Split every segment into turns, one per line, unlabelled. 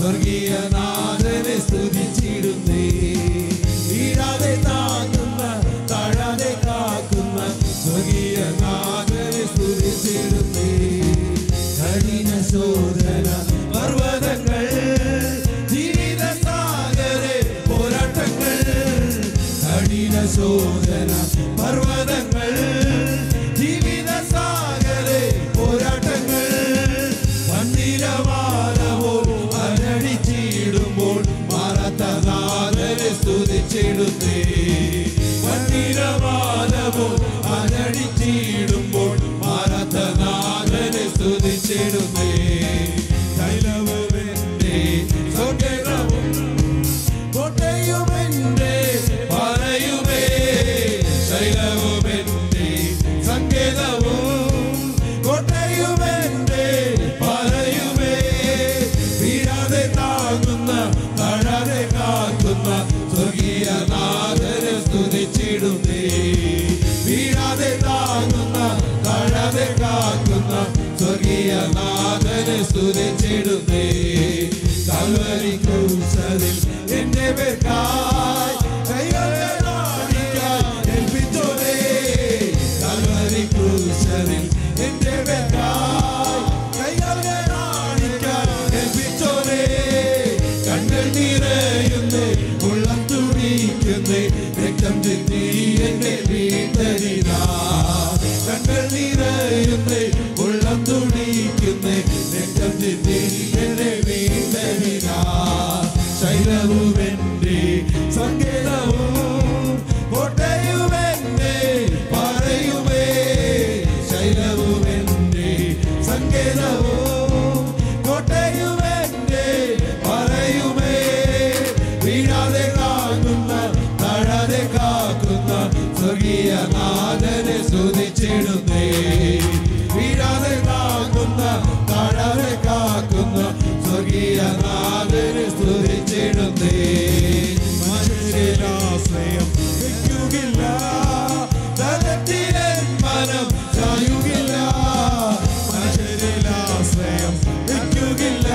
സ്വർഗീയ നാഥനെ സ്തുതിച്ചിടുന്നേ വീഴാതെ താങ്ങുന്ന താഴാതെ കാക്കുന്ന സ്വർഗീയ നാഥനെ സ്തുതിച്ചിടുന്നേ കഠിന ശോധന പർവ്വതങ്ങൾ ജീവിത സാഗരെ പോരാട്ടങ്ങൾ കഠിന ശോധന പർവ്വതങ്ങൾ ജീവിത സാഗരെ പോരാട്ടങ്ങൾ മന്ദിരമാലവോ അനടിച്ചിടുമ്പോൾ മാറാത്ത നാഥനെ സ്തുതിച്ചിടുന്നേ മന്ദിരമാലവോ അനടിച്ചിടുമ്പോൾ മാറാത്ത നാഥനെ സ്തുതിച്ചിടുന്നേ തൈലവുമെന്റെ സൗകര്യവും കോട്ടയുമെന്റെ പറയുമേ ശൈലവുമെന്റെ സങ്കേതവും കോട്ടയുമെന്റെ പറയുമേ വീഴാതെ താങ്ങുന്ന താഴാതെ കാക്കുന്ന സ്വർഗീയ നാഥനെ സ്തുതിച്ചിടുന്നേ വീഴാതെ താങ്ങുന്ന താഴാതെ കാക്കുന്ന സ്വർഗീയ നാഥനെ സ്തുതിച്ചിടുന്നേ കൽവരി ക്രൂശതിൽ എന്റെ പേർക്കായി കൈകളാടിക്കാൻ ഏൽപ്പിച്ചോരേ കൽവരി ക്രൂശതിൽ എന്റെ പേർക്കായി കൈകളാടിക്കാൻ ഏൽപ്പിച്ചോരേ കണ്ണൽ നിറയുന്നേ ഉള്ളം തുടിക്കുന്നേ രക്തം ചിന്തി എന്നെ വീട്ടരിതാ കണ്ണൽ നിറയുന്നേ ഉള്ളം തുടിക്കുന്നേ രക്തം ചിന്തി എന്നെ വീട്ടരിതാ ശൈലവുമെന്റെ സങ്കേതവും കോട്ടയുമെന്റെ പറയുമേ ശൈലവുമെന്റെ സങ്കേതവും കോട്ടയുമെന്റെ പറയുമേ വീഴാതെ കാക്കുന്ന താഴാതെ കാക്കുന്ന സ്വർഗീയ നാഥനെ സ്തുതിച്ചിടുന്നേ വീഴാതെ കാക്കുന്ന താഴാതെ കാക്കുന്ന സ്വർഗീയ നാഥനെ സ്തുതിച്ചിടുന്നേ മനുഷ്യരാശ്രയം വയ്ക്കുകില്ല തലത്തിലെ മനം ചായുകില്ല മനുഷ്യരിലാശ്രയം വയ്ക്കുകില്ല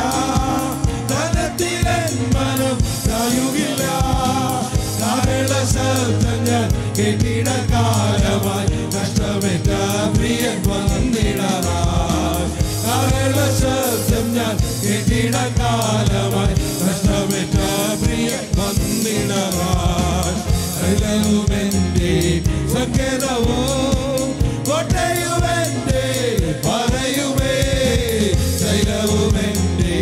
തലത്തിലെ മനം ചായുകില്ല കാരള ശബ്ദം ഞാൻ കേട്ടിട കാലമായി കഷ്ടമേറ്റ പ്രിയൻ വന്നിടറായി കാരള ശബ്ദം ഞാൻ കേട്ടിട കാലമായി കഷ്ടമേറ്റ പ്രിയൻ വന്നിടറായി കൈലവുമെന്റെ സങ്കേതവും കോട്ടയുമെന്റെ പറയുമേ ശൈലവുമെന്റെ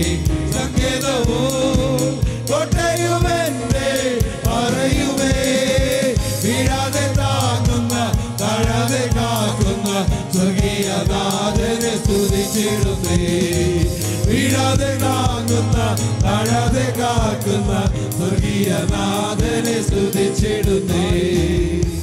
സങ്കേതവും കോട്ടയുമെന്റെ പറയുമേ വീഴാതെ താങ്ങുന്ന താഴാതെ കാക്കുന്ന സ്വർഗീയ നാഥനെ സ്തുതിച്ചിടുന്നേ വീഴാതെ താങ്ങുന്ന താഴാതെ കാക്കുന്ന സ്വർഗീയ നാഥനെ സ്തുതിച്ചിടുന്നേ